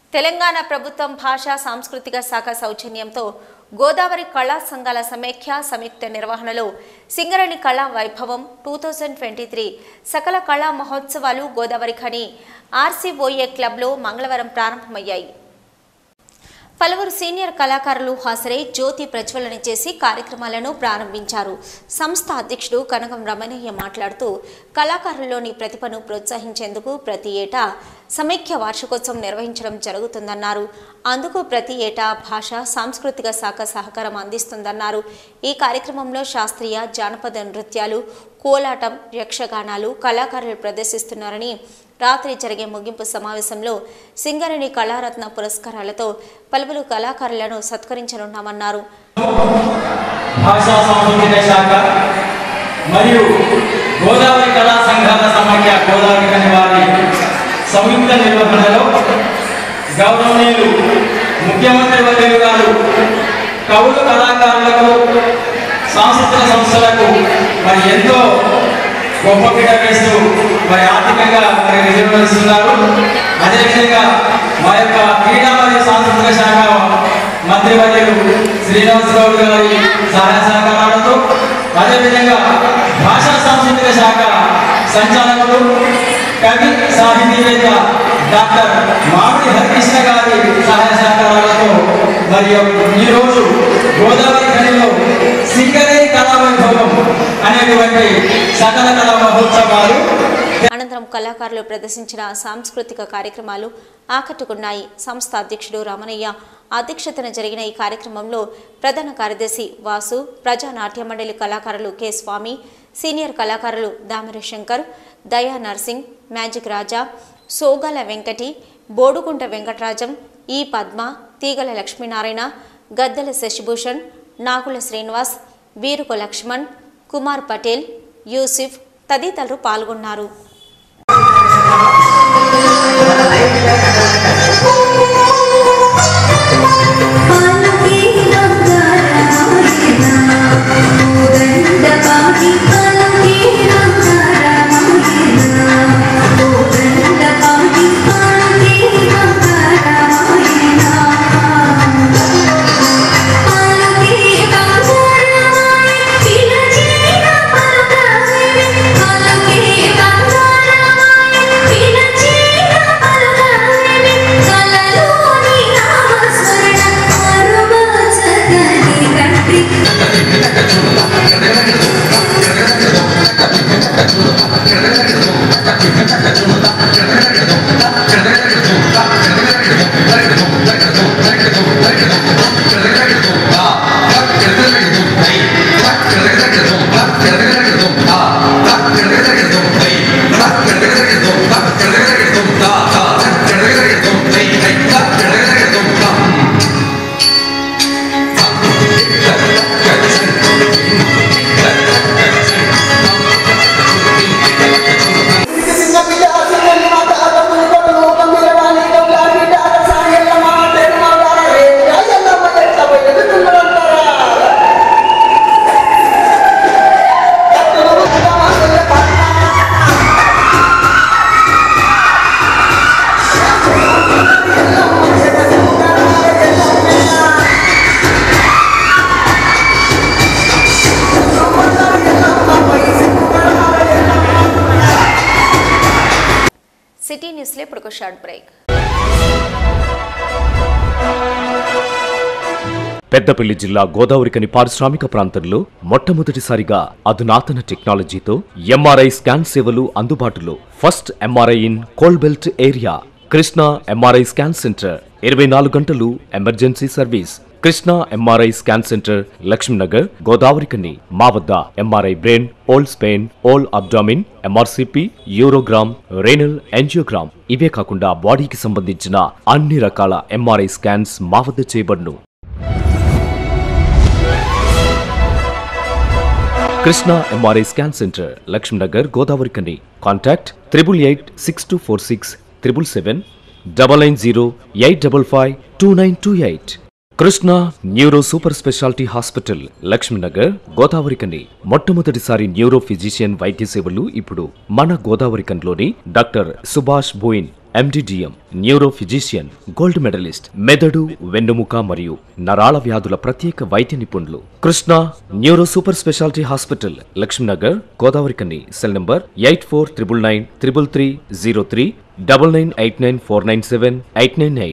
తెలంగాణ ప్రభుత్వం భాషా సాంస్కృతిక శాఖ సౌజన్యంతో గోదావరి కళా సంఘాల సమైక్య సంయుక్త నిర్వహణలో సింగరణి కళా వైభవం టూ థౌజండ్ ట్వంటీ త్రీ సకల కళా మహోత్సవాలు గోదావరి ఖని ఆర్సీఓఏ క్లబ్లో మంగళవారం ప్రారంభమయ్యాయి పలువురు సీనియర్ కళాకారులు హాజరై జ్యోతి ప్రజ్వలన చేసి కార్యక్రమాలను ప్రారంభించారు సంస్థ అధ్యక్షుడు కనకం రమణయ్య మాట్లాడుతూ కళాకారుల్లోని ప్రతిభను ప్రోత్సహించేందుకు ప్రతి ఏటా సమైక్య వార్షికోత్సవం నిర్వహించడం జరుగుతుందన్నారు అందుకు ప్రతి ఏటా భాష సాంస్కృతిక శాఖ సహకారం అందిస్తుందన్నారు ఈ కార్యక్రమంలో శాస్త్రీయ జానపద నృత్యాలు కోలాటం యక్షగానాలు కళాకారులు ప్రదర్శిస్తున్నారని రాత్రి జరిగే ముగింపు సమావేశంలో సింగరేణి కళారత్న పురస్కారాలతో పలువురు కళాకారులను సత్కరించనున్నామన్నారు భాషా సాంస్కృతిక శాఖ మరియు గోదావరి కళా సంఘాల సమాఖ్య గోదావరి కని వారి సంయుక్త నిర్వహణలో గౌరవనీయులు ముఖ్యమంత్రి వర్యులు గారు కవులు కళాకారులకు సాంస్కృతిక సంస్థలకు మరి ఎంతో గొప్ప పీట వేస్తూ మరి ఆర్థికంగా మరి నిర్వహిస్తున్నారు అదేవిధంగా మా యొక్క క్రీడా మరియు సాంస్కృతిక శాఖ మంత్రివర్యులు శ్రీనివాస్ గౌడ్ గారి సహాయ సహకారాలతో అదేవిధంగా భాషా సాంస్కృతిక శాఖ సంచాలకులు కవి సాహితీవేత్త డాక్టర్ మామిడి హరికృష్ణ గారి సహాయ సహకారాలతో మరియు ఈరోజు గోదావరి ఖనిలో సింగరేణి కళా వైభవం అనేటువంటి సకల కళా మహోత్సవాలు అనంతరం కళాకారులు ప్రదర్శించిన సాంస్కృతిక కార్యక్రమాలు ఆకట్టుకున్నాయి సంస్థ అధ్యక్షుడు రమణయ్య అధ్యక్షతన జరిగిన ఈ కార్యక్రమంలో ప్రధాన కార్యదర్శి వాసు ప్రజా నాట్య మండలి కళాకారులు కె స్వామి సీనియర్ కళాకారులు దామరి శంకర్ దయా నర్సింగ్ మ్యాజిక్ రాజా సోగాల వెంకటి బోడుగుంట వెంకటరాజం ఈ పద్మ తీగల లక్ష్మీనారాయణ గద్దెల శశిభూషణ్ నాగుల శ్రీనివాస్ వీరుకు లక్ష్మణ్ కుమార్ పటేల్ యూసిఫ్ తదితరులు పాల్గొన్నారు సిటీ న్యూస్లో ఇప్పుడు ఒక షార్ట్ బ్రేక్ పెద్దపల్లి జిల్లా గోదావరికని పారిశ్రామిక ప్రాంతంలో మొట్టమొదటిసారిగా అధునాతన టెక్నాలజీతో ఎంఆర్ఐ స్కాన్ సేవలు అందుబాటులో first MRI in coal belt area Krishna MRI scan centre ఇరవై నాలుగు గంటలు emergency service Krishna MRI scan centre Lakshminagar Godavarikhani మా వద్ద MRI brain whole spine whole abdomen MRCP urogram renal angiogram ఇవే కాకుండా బాడీకి సంబంధించిన అన్ని రకాల ఎంఆర్ఐ స్కాన్స్ మా వద్ద చేయబడును Krishna MRI scan centre Lakshminagar Godavarikhani contact triple eight six two four six triple seven double nine zero eight double five two nine two eight Krishna neuro super speciality hospital Lakshminagar Godavarikhani మొట్టమొదటిసారి న్యూరో ఫిజిషియన్ వైద్య సేవలు ఇప్పుడు మన గోదావరికన్లోని doctor Subhash Boin MD DM neuro physician gold medalist మెదడు వెన్నుముక మరియు నరాల వ్యాధుల ప్రత్యేక వైద్య నిపుణులు Krishna neuro super speciality hospital Lakshminagar Godavarikhani cell number eight four triple nine triple three zero three double nine eight nine four nine seven eight nine eight